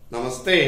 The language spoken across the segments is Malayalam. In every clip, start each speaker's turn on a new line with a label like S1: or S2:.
S1: നമസ്തേ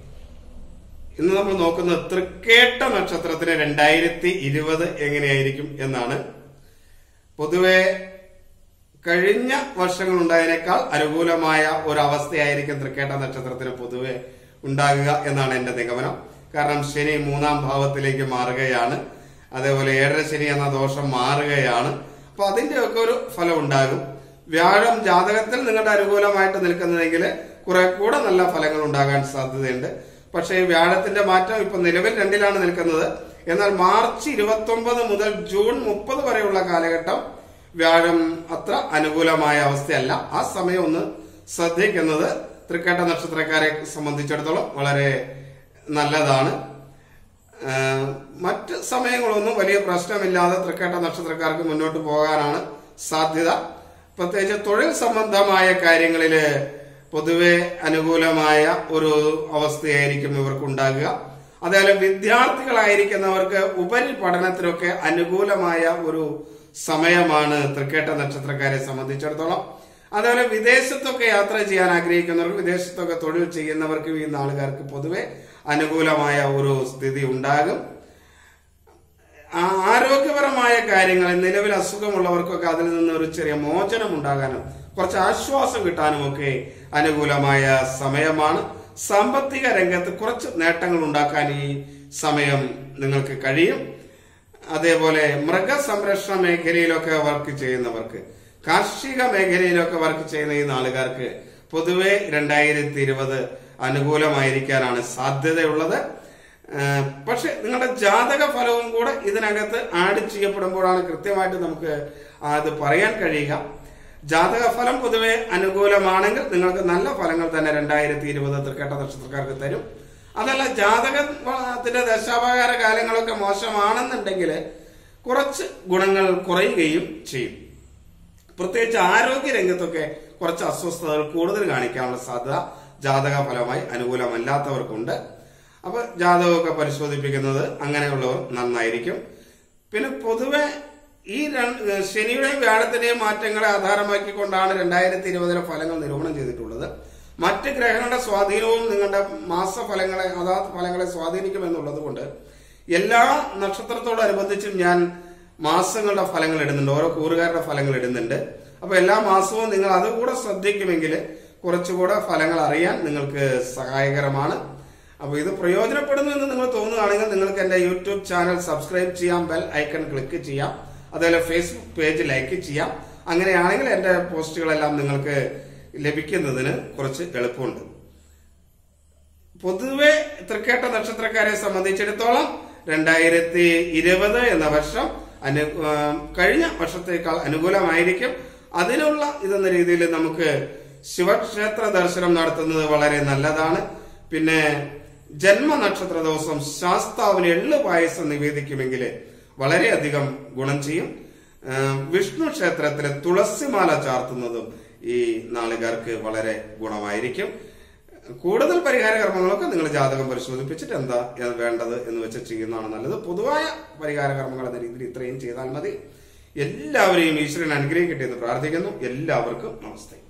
S1: ഇന്ന് നമ്മൾ നോക്കുന്നത് തൃക്കേട്ട നക്ഷത്രത്തിന് രണ്ടായിരത്തി ഇരുപത് എങ്ങനെയായിരിക്കും എന്നാണ് പൊതുവെ കഴിഞ്ഞ വർഷങ്ങൾ ഉണ്ടായതിനേക്കാൾ അനുകൂലമായ ഒരു അവസ്ഥയായിരിക്കും തൃക്കേട്ട നക്ഷത്രത്തിന് പൊതുവെ ഉണ്ടാകുക എന്നാണ് എന്റെ നിഗമനം കാരണം ശനി മൂന്നാം ഭാവത്തിലേക്ക് മാറുകയാണ് അതേപോലെ ഏഴര ശനി എന്ന ദോഷം മാറുകയാണ് അപ്പൊ അതിന്റെയൊക്കെ ഒരു ഫലം ഉണ്ടാകും വ്യാഴം ജാതകത്തിൽ നിങ്ങളുടെ അനുകൂലമായിട്ട് നിൽക്കുന്നതെങ്കിൽ കുറെ കൂടെ നല്ല ഫലങ്ങൾ ഉണ്ടാകാൻ സാധ്യതയുണ്ട് പക്ഷേ ഈ വ്യാഴത്തിന്റെ മാറ്റം ഇപ്പൊ നിലവിൽ രണ്ടിലാണ് നിൽക്കുന്നത് എന്നാൽ മാർച്ച് ഇരുപത്തി ഒമ്പത് മുതൽ ജൂൺ മുപ്പത് വരെയുള്ള കാലഘട്ടം വ്യാഴം അത്ര അനുകൂലമായ അവസ്ഥയല്ല ആ സമയം ഒന്ന് ശ്രദ്ധിക്കുന്നത് തൃക്കേട്ട നക്ഷത്രക്കാരെ സംബന്ധിച്ചിടത്തോളം വളരെ നല്ലതാണ് ആഹ് മറ്റ് സമയങ്ങളൊന്നും വലിയ പ്രശ്നമില്ലാതെ തൃക്കേട്ട നക്ഷത്രക്കാർക്ക് മുന്നോട്ട് പോകാനാണ് സാധ്യത പ്രത്യേകിച്ച് തൊഴിൽ സംബന്ധമായ കാര്യങ്ങളില് പൊതുവെ അനുകൂലമായ ഒരു അവസ്ഥയായിരിക്കും ഇവർക്ക് ഉണ്ടാകുക അതേപോലെ വിദ്യാർത്ഥികളായിരിക്കുന്നവർക്ക് ഉപരി പഠനത്തിനൊക്കെ അനുകൂലമായ ഒരു സമയമാണ് തൃക്കേട്ട നക്ഷത്രക്കാരെ സംബന്ധിച്ചിടത്തോളം അതേപോലെ വിദേശത്തൊക്കെ യാത്ര ചെയ്യാൻ ആഗ്രഹിക്കുന്നവർക്ക് വിദേശത്തൊക്കെ തൊഴിൽ ചെയ്യുന്നവർക്കും ഈ നാളുകാർക്ക് പൊതുവെ അനുകൂലമായ ഒരു സ്ഥിതി ഉണ്ടാകും ആ ആരോഗ്യപരമായ കാര്യങ്ങൾ നിലവിൽ അസുഖമുള്ളവർക്കൊക്കെ അതിൽ നിന്ന് ഒരു ചെറിയ മോചനം ഉണ്ടാകാനും കുറച്ച് ആശ്വാസം കിട്ടാനും ഒക്കെ അനുകൂലമായ സമയമാണ് സാമ്പത്തിക രംഗത്ത് കുറച്ച് നേട്ടങ്ങൾ ഉണ്ടാക്കാൻ ഈ സമയം നിങ്ങൾക്ക് കഴിയും അതേപോലെ മൃഗസംരക്ഷണ മേഖലയിലൊക്കെ വർക്ക് ചെയ്യുന്നവർക്ക് കാർഷിക മേഖലയിലൊക്കെ വർക്ക് ചെയ്യുന്ന ഈ നാളുകാർക്ക് പൊതുവെ രണ്ടായിരത്തി ഇരുപത് അനുകൂലമായിരിക്കാനാണ് സാധ്യതയുള്ളത് ഏഹ് പക്ഷെ നിങ്ങളുടെ ജാതക ഫലവും കൂടെ ഇതിനകത്ത് ആഡ് ചെയ്യപ്പെടുമ്പോഴാണ് കൃത്യമായിട്ട് നമുക്ക് അത് പറയാൻ കഴിയുക ജാതക ഫലം പൊതുവെ അനുകൂലമാണെങ്കിൽ നിങ്ങൾക്ക് നല്ല ഫലങ്ങൾ തന്നെ രണ്ടായിരത്തി ഇരുപത് തൃക്കേട്ട നക്ഷത്രക്കാർക്ക് തരും അതല്ല ജാതകത്തിന്റെ ദശാപകാര കാലങ്ങളൊക്കെ മോശമാണെന്നുണ്ടെങ്കിൽ കുറച്ച് ഗുണങ്ങൾ കുറയുകയും ചെയ്യും പ്രത്യേകിച്ച് ആരോഗ്യ രംഗത്തൊക്കെ കുറച്ച് അസ്വസ്ഥതകൾ കൂടുതൽ കാണിക്കാനുള്ള സാധ്യത ജാതക ഫലമായി അനുകൂലമല്ലാത്തവർക്കുണ്ട് അപ്പൊ ജാതകമൊക്കെ പരിശോധിപ്പിക്കുന്നത് അങ്ങനെയുള്ളവർ നന്നായിരിക്കും പിന്നെ പൊതുവെ ഈ രണ്ട് ശനിയുടെയും വ്യാഴത്തിന്റെയും മാറ്റങ്ങളെ ആധാരമാക്കിക്കൊണ്ടാണ് രണ്ടായിരത്തി ഇരുപതിലെ ഫലങ്ങൾ നിരൂപണം ചെയ്തിട്ടുള്ളത് മറ്റ് ഗ്രഹങ്ങളുടെ സ്വാധീനവും നിങ്ങളുടെ മാസഫലങ്ങളെ അതാത് ഫലങ്ങളെ സ്വാധീനിക്കുമെന്നുള്ളത് കൊണ്ട് എല്ലാ നക്ഷത്രത്തോടനുബന്ധിച്ചും ഞാൻ മാസങ്ങളുടെ ഫലങ്ങൾ ഇടുന്നുണ്ട് ഓരോ കൂറുകാരുടെ ഫലങ്ങൾ ഇടുന്നുണ്ട് അപ്പൊ എല്ലാ മാസവും നിങ്ങൾ അതുകൂടെ ശ്രദ്ധിക്കുമെങ്കിൽ കുറച്ചുകൂടെ ഫലങ്ങൾ അറിയാൻ നിങ്ങൾക്ക് സഹായകരമാണ് അപ്പൊ ഇത് പ്രയോജനപ്പെടുന്നു എന്ന് നിങ്ങൾ തോന്നുകയാണെങ്കിൽ നിങ്ങൾക്ക് എന്റെ യൂട്യൂബ് ചാനൽ സബ്സ്ക്രൈബ് ചെയ്യാം ബെൽ ഐക്കൺ ക്ലിക്ക് ചെയ്യാം അതുപോലെ ഫേസ്ബുക്ക് പേജ് ലൈക്ക് ചെയ്യാം അങ്ങനെയാണെങ്കിൽ എന്റെ പോസ്റ്റുകളെല്ലാം നിങ്ങൾക്ക് ലഭിക്കുന്നതിന് കുറച്ച് എളുപ്പമുണ്ട് പൊതുവെ തൃക്കേട്ട നക്ഷത്രക്കാരെ സംബന്ധിച്ചിടത്തോളം രണ്ടായിരത്തി ഇരുപത് എന്ന വർഷം അനു ആ, കഴിഞ്ഞ വർഷത്തേക്കാൾ അനുകൂലമായിരിക്കും അതിനുള്ള ഇതെന്ന രീതിയിൽ നമുക്ക് ശിവക്ഷേത്ര ദർശനം നടത്തുന്നത് വളരെ നല്ലതാണ് പിന്നെ ജന്മനക്ഷത്ര ദിവസം ശാസ്താവിന് എള്ളു പായസം നിവേദിക്കുമെങ്കിൽ വളരെയധികം ഗുണം ചെയ്യും ആ, വിഷ്ണു ക്ഷേത്രത്തിലെ തുളസിമാല ചാർത്തുന്നതും ഈ നാളുകാർക്ക് വളരെ ഗുണമായിരിക്കും കൂടുതൽ പരിഹാര കർമ്മങ്ങളൊക്കെ നിങ്ങൾ ജാതകം പരിശോധിപ്പിച്ചിട്ട് എന്താ വേണ്ടത് എന്ന് വെച്ച് ചെയ്യുന്നതാണ് നല്ലത് പൊതുവായ പരിഹാര കർമ്മങ്ങൾ എന്ന രീതിയിൽ ഇത്രയും ചെയ്താൽ മതി എല്ലാവരെയും ഈശ്വരൻ അനുഗ്രഹിക്കട്ടെ എന്ന് പ്രാർത്ഥിക്കുന്നു എല്ലാവർക്കും നമസ്തേ